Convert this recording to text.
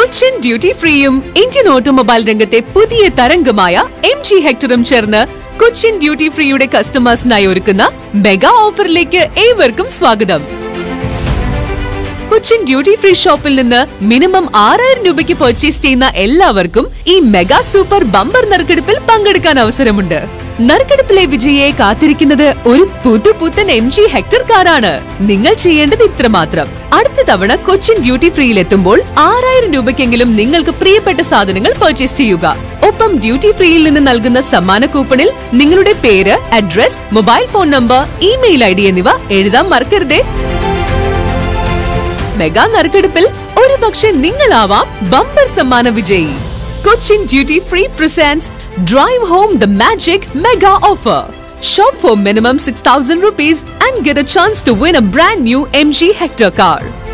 Cochin duty ഫ്രീയും Indian automobile രംഗത്തെ പുതിയ തരംഗമായ എം ജി ഹെക്ടറും ചേർന്ന് കൊച്ചിൻ ഡ്യൂട്ടി ഫ്രീയുടെ കസ്റ്റമേഴ്സിനായി ഒരുക്കുന്ന മെഗാ ഓഫറിലേക്ക് ഏവർക്കും സ്വാഗതം കൊച്ചിൻ ഡ്യൂട്ടി ഫ്രീ ഷോപ്പിൽ നിന്ന് മിനിമം ആറായിരം രൂപയ്ക്ക് പർച്ചേസ് ചെയ്യുന്ന എല്ലാവർക്കും ഈ മെഗാ സൂപ്പർ ബമ്പർ നറുക്കെടുപ്പിൽ പങ്കെടുക്കാൻ അവസരമുണ്ട് നറുക്കെടുപ്പിലെ വിജയിയെ കാത്തിരിക്കുന്നത് ഒരു പുതുപുത്തൻ എം ജി ഹെക്ടർ കാറാണ് നിങ്ങൾ ചെയ്യേണ്ടത് ഇത്രമാത്രം അടുത്ത തവണ കൊച്ചിൻ ഡ്യൂട്ടി ഫ്രീയിൽ എത്തുമ്പോൾ ആറായിരം രൂപയ്ക്കെങ്കിലും നിങ്ങൾക്ക് പ്രിയപ്പെട്ട സാധനങ്ങൾ പർച്ചേസ് ചെയ്യുക ഒപ്പം ഡ്യൂട്ടി ഫ്രീയിൽ നിന്ന് നൽകുന്ന സമ്മാന കൂപ്പണിൽ നിങ്ങളുടെ പേര് address mobile phone number email I D എന്നിവ എഴുതാൻ മറക്കരുതേ മെഗാ നറുക്കെടുപ്പിൽ ഒരു പക്ഷെ നിങ്ങളാവാം ബമ്പർ സമ്മാന വിജയി Cochin duty free presents drive home the magic mega offer shop for minimum six thousand rupees and get a chance to win a brand new M G Hector car